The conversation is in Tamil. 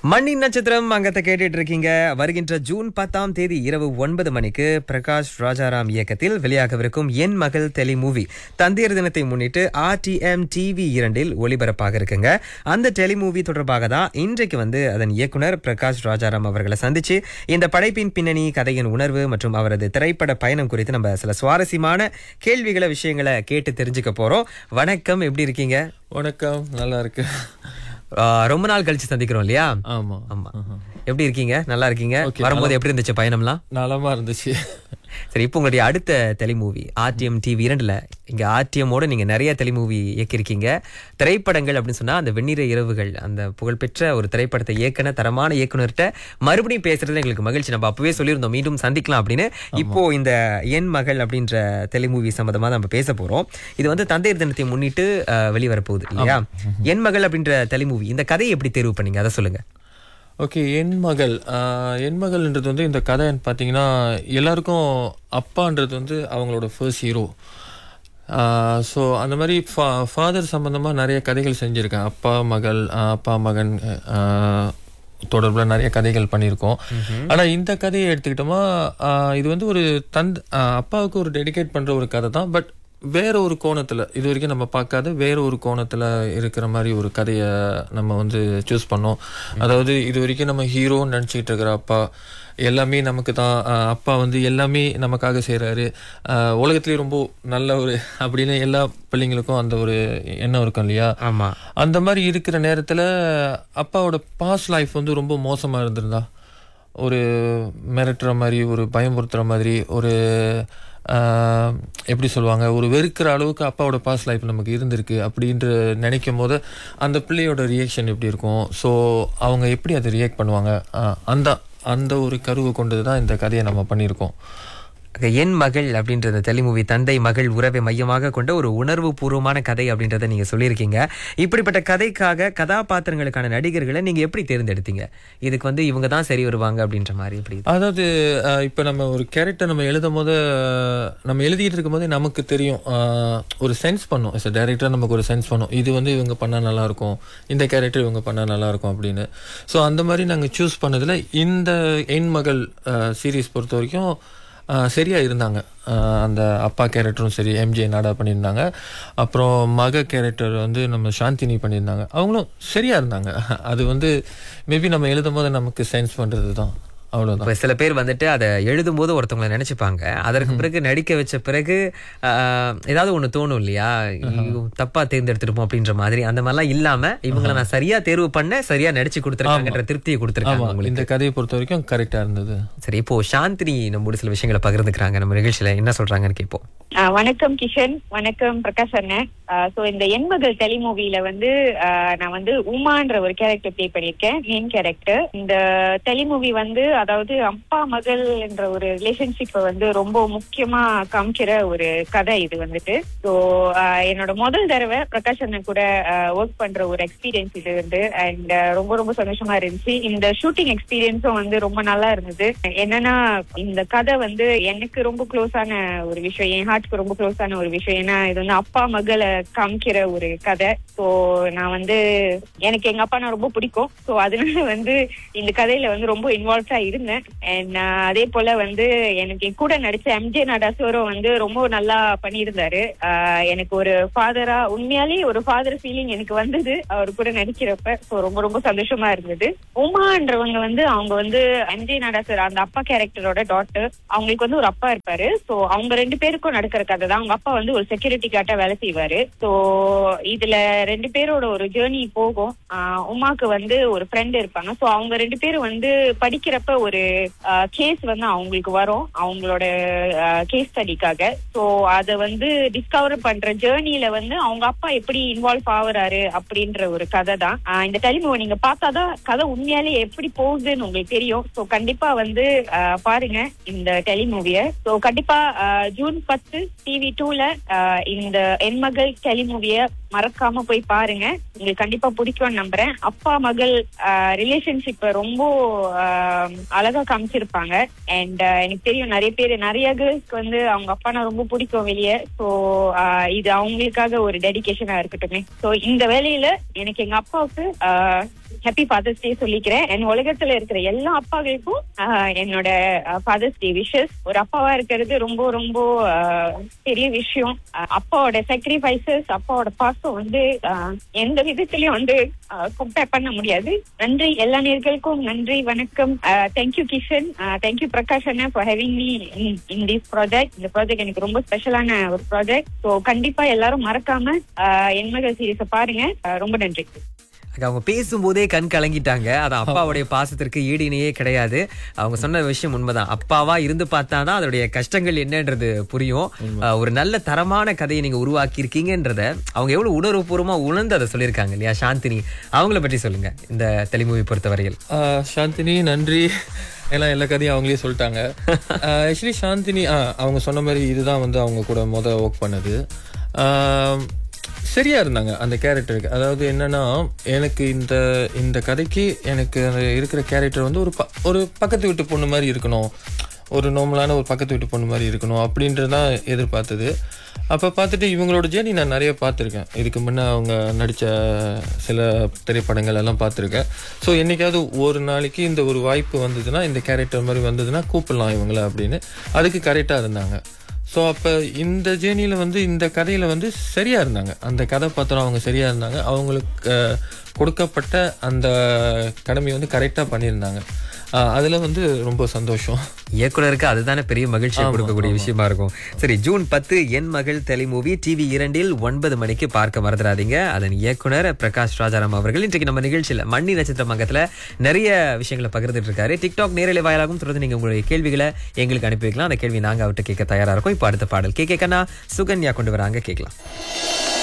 மண்ணின் நட்சத்திரம் அங்கத்தை கேட்டுட்டு இருக்கீங்க வருகின்ற ஜூன் பத்தாம் தேதி இரவு ஒன்பது மணிக்கு பிரகாஷ் ராஜாராம் இயக்கத்தில் வெளியாகவிருக்கும் என் மகள் தெலி மூவி தந்தையர் தினத்தை முன்னிட்டு ஆர்டிஎம் டிவி இரண்டில் ஒளிபரப்பாக இருக்குங்க அந்த டெலி மூவி தொடர்பாக தான் இன்றைக்கு வந்து அதன் இயக்குனர் பிரகாஷ் ராஜாராம் அவர்களை சந்திச்சு இந்த படைப்பின் பின்னணி கதையின் உணர்வு மற்றும் அவரது திரைப்பட பயணம் குறித்து நம்ம சில சுவாரஸ்யமான கேள்விகளை விஷயங்களை கேட்டு தெரிஞ்சுக்க போறோம் வணக்கம் எப்படி இருக்கீங்க வணக்கம் நல்லா இருக்கு ஆ, ரொம்ப நாள் கழிச்சு சந்திக்கிறோம் இல்லையா ஆமா ஆமா எப்படி இருக்கீங்க நல்லா இருக்கீங்க Okay, வரும்போது எப்படி இருந்துச்சு பயணம்லாம் நலமா இருந்துச்சு சரி இப்போ உங்களுடைய அடுத்த தெலிமூவி ஆர்டிஎம் டிவி இரண்டுல இங்க ஆர்டிஎம்மோட நீங்க நிறைய தெலிமூவி இயக்கியிருக்கீங்க திரைப்படங்கள் அப்படின்னு சொன்னா அந்த வெண்ணிற இரவுகள் அந்த புகழ்பெற்ற ஒரு திரைப்படத்தை இயக்குன தரமான இயக்குனர்கிட்ட மறுபடியும் பேசுறது எங்களுக்கு மகிழ்ச்சி நம்ம அப்பவே சொல்லியிருந்தோம் மீண்டும் சந்திக்கலாம் அப்படின்னு இப்போ இந்த என் மகள் அப்படின்ற தெலிமூவி சம்பந்தமா நம்ம பேச போறோம் இது வந்து தந்தையர் தினத்தை முன்னிட்டு அஹ், வெளிவரப்போகுது இல்லையா என் மகள் அப்படின்ற தெலிமூவி இந்த கதையை எப்படி தேர்வு பண்ணீங்க அதை சொல்லுங்க ஓகே என் மகள் ஆஹ், என் மகள்ன்றது வந்து இந்த கதை பார்த்தீங்கன்னா எல்லாருக்கும் அப்பான்றது வந்து அவங்களோட ஃபர்ஸ்ட் ஹீரோ ஸோ அந்த மாதிரி ஃபா ஃபாதர் சம்மந்தமாக நிறைய கதைகள் செஞ்சுருக்கேன் அப்பா மகள் ஆஹ், அப்பா மகன் தொடர்பில் நிறைய கதைகள் பண்ணியிருக்கோம் ஆனால் இந்த கதையை எடுத்துக்கிட்டோமா ஆஹ், இது வந்து ஒரு தந்த் ஆஹ், அப்பாவுக்கு ஒரு டெடிகேட் பண்ணுற ஒரு கதை தான் பட் வேற ஒரு கோணத்தில் இது வரைக்கும் நம்ம பார்க்காத வேற ஒரு கோணத்தில் இருக்கிற மாதிரி ஒரு கதையை நம்ம வந்து சூஸ் பண்ணோம் அதாவது இது வரைக்கும் நம்ம ஹீரோன்னு நினச்சிக்கிட்டு இருக்கிற அப்பா எல்லாமே நமக்கு தான் ஆஹ், அப்பா வந்து எல்லாமே நமக்காக செய்கிறாரு உலகத்துலேயே ரொம்ப நல்ல ஒரு அப்படின்னு எல்லா பிள்ளைங்களுக்கும் அந்த ஒரு எண்ணம் இருக்கும் இல்லையா ஆமா அந்த மாதிரி இருக்கிற நேரத்தில் அப்பாவோட பாஸ்ட் லைஃப் வந்து ரொம்ப மோசமாக இருந்திருந்தா ஒரு மிரட்டுற மாதிரி ஒரு பயமுறுத்துற மாதிரி ஒரு ஆஹ், எப்படி சொல்லுவாங்க ஒரு வெறுக்கிற அளவுக்கு அப்பாவோட பாஸ்ட் லைஃப் நமக்கு இருந்திருக்கு அப்படின்ற நினைக்கும் போது அந்த பிள்ளையோட ரியாக்ஷன் எப்படி இருக்கும் ஸோ அவங்க எப்படி அதை ரியாக்ட் பண்ணுவாங்க ஆஹ், அந்த அந்த ஒரு கருவை கொண்டது தான் இந்த கதையை நம்ம பண்ணியிருக்கோம் ஆக, என் மகள் அப்படின்ற இந்த தெலிமூவி தந்தை மகள் உறவை மையமாக கொண்ட ஒரு உணர்வு பூர்வமான கதை அப்படின்றத நீங்க சொல்லியிருக்கீங்க இப்படிப்பட்ட கதைக்காக கதாபாத்திரங்களுக்கான நடிகர்களை நீங்க எப்படி தேர்ந்தெடுத்தீங்க இதுக்கு வந்து இவங்க தான் சரி வருவாங்க அப்படின்ற மாதிரி எப்படி அதாவது அஹ், இப்ப நம்ம ஒரு கேரக்டர் நம்ம எழுதும் போது அஹ், நம்ம எழுதிட்டு இருக்கும் போதே நமக்கு தெரியும் அஹ், ஒரு சென்ஸ் பண்ணும் எஸ் டேரக்டர் நமக்கு ஒரு சென்ஸ் பண்ணும் இது வந்து இவங்க பண்ணா நல்லா இருக்கும் இந்த கேரக்டர் இவங்க பண்ணா நல்லா இருக்கும் அப்படின்னு ஸோ அந்த மாதிரி நாங்க சூஸ் பண்ணதுல இந்த என் மகள் சீரீஸ் பொறுத்த வரைக்கும் அஹ், சரியா இருந்தாங்க அஹ், அந்த அப்பா கேரக்டரும் சரி எம்ஜே நாடா பண்ணியிருந்தாங்க அப்புறம் மக கேரக்டர் வந்து நம்ம சாந்தினி பண்ணியிருந்தாங்க அவங்களும் சரியா இருந்தாங்க அது வந்து மேபி நம்ம எழுதும் போது நமக்கு சென்ஸ் பண்றது தான் அவ்வளோதான் இப்ப சில பேர் வந்துட்டு அதை எழுதும் போது ஒருத்தவங்களை நினைச்சுப்பாங்க அதற்கு பிறகு நடிக்க வச்ச பிறகு ஆஹ், ஏதாவது ஒண்ணு தோணும் இல்லையா ஐயோ, தப்பா தேர்ந்தெடுத்திருப்போம் அப்படின்ற மாதிரி அந்த மாதிரிலாம் இல்லாம இவங்களை நான் சரியா தேர்வு பண்ண சரியா நடிச்சு கொடுத்துருக்காங்கன்ற திருப்தியை கொடுத்துருக்காங்க ஆமா இந்த கதையை பொறுத்த வரைக்கும் கரெக்டா இருந்தது சரி இப்போ சாந்தினி நம்மோட சில விஷயங்களை பகிர்ந்துக்கிறாங்க நம்ம நிகழ்ச்சியில என்ன சொல்றாங்கன்னு கேட்போம் ஆ, வணக்கம் கிஷன் வணக்கம் பிரகாஷ் அண்ணன் ஸோ இந்த எண்மகள் டெலிமூவில வந்து ஆ, நான் வந்து உமான்ற ஒரு கேரக்டர் ப்ளே பண்ணியிருக்கேன் மெயின் கேரக்டர் இந்த டெலிமூவி வந்து அதாவது அப்பா மகள் என்ற ஒரு ரிலேஷன்ஷிப்பை வந்து ரொம்ப முக்கியமா காமிக்கிற ஒரு கதை இது வந்துட்டு ஸோ என்னோட முதல் தடவை பிரகாஷ் அண்ணன் கூட ஒர்க் பண்ற ஒரு எக்ஸ்பீரியன்ஸ் இது வந்து அண்ட் ரொம்ப ரொம்ப சந்தோஷமா இருந்துச்சு இந்த ஷூட்டிங் எக்ஸ்பீரியன்ஸும் வந்து ரொம்ப நல்லா இருந்தது என்னன்னா இந்த கதை வந்து எனக்கு ரொம்ப க்ளோஸான ஒரு விஷயம் என் ஹார்ட்க்கு ரொம்ப க்ளோஸான ஒரு விஷயம் ஏன்னா இது வந்து அப்பா மகளை காமிக்கிற ஒரு கதை ஸோ நான் வந்து எனக்கு எங்க அப்பா நான் ரொம்ப பிடிக்கும் ஸோ அதனால வந்து இந்த கதையில வந்து ரொம்ப இன்வால்வ்டா இருந்தேன் அண்ட் அதே போல வந்து எனக்கு என் கூட நடிச்ச எம்ஜே நடாசோரும் வந்து ரொம்ப நல்லா பண்ணியிருந்தாரு ஆஹ் எனக்கு ஒரு ஃபாதரா உண்மையாலேயே ஒரு ஃபாதர் ஃபீலிங் எனக்கு வந்தது அவர் கூட நடிக்கிறப்ப ஸோ ரொம்ப ரொம்ப சந்தோஷமா இருந்தது உமான்றவங்க வந்து அவங்க வந்து எம்ஜே நடாசர் அந்த அப்பா கேரக்டரோட டாட்டர் அவங்களுக்கு வந்து ஒரு அப்பா இருப்பாரு ஸோ அவங்க ரெண்டு பேருக்கும் நடக்கிற கதை தான் அவங்க அப்பா வந்து ஒரு செக்யூரிட்டி கார்டா வேலை செய்வாரு ஸோ இதுல ரெண்டு பேரோட ஒரு ஜேர்னி போகும் ஆஹ் உமாக்கு வந்து ஒரு ஃப்ரெண்ட் இருப்பாங்க ஸோ அவங்க ரெண்டு பேரும் வந்து படிக்கிறப்ப ஒரு கேஸ் வந்து அவங்களுக்கு வரும் அவங்களோட கேஸ் ஸ்டடிக்காக ஸோ அதை வந்து டிஸ்கவர் பண்ற ஜேர்னில வந்து அவங்க அப்பா எப்படி இன்வால்வ் ஆகுறாரு அப்படின்ற ஒரு கதை தான் ஆஹ் இந்த டெலிமூவி நீங்க பார்த்தாதான் கதை உண்மையாலே எப்படி போகுதுன்னு உங்களுக்கு தெரியும் ஸோ கண்டிப்பா வந்து ஆஹ் பாருங்க இந்த டெலிமூவிய ஸோ கண்டிப்பா ஆஹ் ஜூன் பத்து டிவி டூல இந்த என்மகள் டெலிமூவிய மறக்காம போய் பாருங்க உங்களுக்கு கண்டிப்பா பிடிக்கும்னு நம்புறேன் அப்பா மகள் ரிலேஷன்ஷிப்பை ரொம்ப ஆஹ், அழகா காமிச்சிருப்பாங்க அண்ட் எனக்கு தெரியும் நிறைய பேர் நிறைய கேர்ள்ஸ்க்கு வந்து அவங்க அப்பானா ரொம்ப பிடிக்கும் வெளியே ஸோ இது அவங்களுக்காக ஒரு டெடிகேஷனா இருக்கட்டுமே ஸோ இந்த வேலையில எனக்கு எங்க அப்பாவுக்கு ஆஹ், ஹாப்பி ஃபாதர்ஸ் டே சொல்லிக்கிறேன் என் உலகத்துல இருக்கிற எல்லா அப்பாக்களுக்கும் ஆஹ், என்னோட ஃபாதர்ஸ் டே விஷஸ் ஒரு அப்பாவா இருக்கிறது ரொம்ப ரொம்ப ஆஹ், பெரிய விஷயம் ஆஹ், அப்பாவோட சாக்ரிஃபைசஸ் அப்பாவோட பாசம் வந்து ஆஹ், எந்த விதத்திலயும் வந்து கம்பேர் பண்ண முடியாது நன்றி எல்லா நேர்களுக்கும் நன்றி வணக்கம் தேங்க்யூ கிஷன் தேங்க்யூ பிரகாஷ் அண்ணா for having me in this project இந்த ப்ராஜெக்ட் எனக்கு ரொம்ப ஸ்பெஷலான ஒரு ப்ராஜெக்ட் ஸோ கண்டிப்பா எல்லாரும் மறக்காம ஆஹ், என்மகள் சீரிஸை பாருங்க ஆஹ், ரொம்ப நன்றி அக்கா, அவங்க பேசும்போதே கண் கலங்கிட்டாங்க அது அப்பாவுடைய பாசத்திற்கு ஈடு இணையே கிடையாது அவங்க சொன்ன விஷயம் உண்மைதான் அப்பாவா இருந்து பார்த்தாதான் அதோடைய கஷ்டங்கள் என்னன்றது புரியும் அஹ், ஒரு நல்ல தரமான கதையை நீங்க உருவாக்கி இருக்கீங்கன்றத அவங்க எவ்வளவு உணர்வுபூர்வமா உணர்ந்து அதை சொல்லியிருக்காங்க இல்லையா சாந்தினி அவங்கள பற்றி சொல்லுங்க இந்த தெளிமூவி பொறுத்தவரையில் ஆஹ் சாந்தினி நன்றி எல்லாம் எல்லா கதையும் அவங்களே சொல்லிட்டாங்க ஆக்சுவலி சாந்தினி ஆ, அவங்க சொன்ன மாதிரி இதுதான் வந்து அவங்க கூட மொதல் ஒர்க் பண்ணது ஆம், சரியா இருந்தாங்க அந்த கேரக்டருக்கு அதாவது என்னன்னா எனக்கு இந்த இந்த கதைக்கு எனக்கு அந்த இருக்கிற கேரக்டர் வந்து ஒரு ப- ஒரு பக்கத்து வீட்டு பொண்ணு மாதிரி இருக்கணும் ஒரு நார்மலான ஒரு பக்கத்து வீட்டு பொண்ணு மாதிரி இருக்கணும் அப்படின்றது தான் எதிர்பார்த்தது அப்போ பார்த்துட்டு இவங்களோட ஜேர்னி நான் நிறைய பார்த்துருக்கேன் இதுக்கு முன்னே அவங்க நடித்த சில திரைப்படங்கள் எல்லாம் பார்த்துருக்கேன் ஸோ என்னைக்காவது ஒரு நாளைக்கு இந்த ஒரு வாய்ப்பு வந்ததுன்னா இந்த கேரக்டர் மாதிரி வந்ததுன்னா கூப்பிடலாம் இவங்கள அப்படின்னு அதுக்கு கரெக்டாக இருந்தாங்க ஸோ அப்போ இந்த ஜேர்னியில் வந்து இந்த கதையில் வந்து சரியாக இருந்தாங்க அந்த கதாபாத்திரம் அவங்க சரியாக இருந்தாங்க அவங்களுக்கு அஹ், கொடுக்கப்பட்ட அந்த கடமையை வந்து கரெக்டாக பண்ணியிருந்தாங்க அதில் வந்து ரொம்ப சந்தோஷம் இயக்குனருக்கு அதுதானே பெரிய மகிழ்ச்சியை கொடுக்கக்கூடிய விஷயமா இருக்கும் சரி ஜூன் பத்து என் மகள் தெளி மூவி டிவி இரண்டில் ஒன்பது மணிக்கு பார்க்க மறந்துடாதீங்க அதன் இயக்குனர் பிரகாஷ் ராஜாராம் அவர்கள் இன்றைக்கு நம்ம நிகழ்ச்சியில மண்ணி நட்சத்திர மங்கத்துல நிறைய விஷயங்களை பகிர்ந்துட்டு இருக்காரு டிக்டாக் நேரலை வாயிலாகவும் தொடர்ந்து நீங்க உங்களுடைய கேள்விகளை எங்களுக்கு அனுப்பி வைக்கலாம் அந்த கேள்வி நாங்க அவர்கிட்ட கேட்க தயாரா இருக்கோம் இப்போ அடுத்த பாடல் கே கே கண்ணா சுகன்யா கொண்டு வராங்க கேட்கலாம்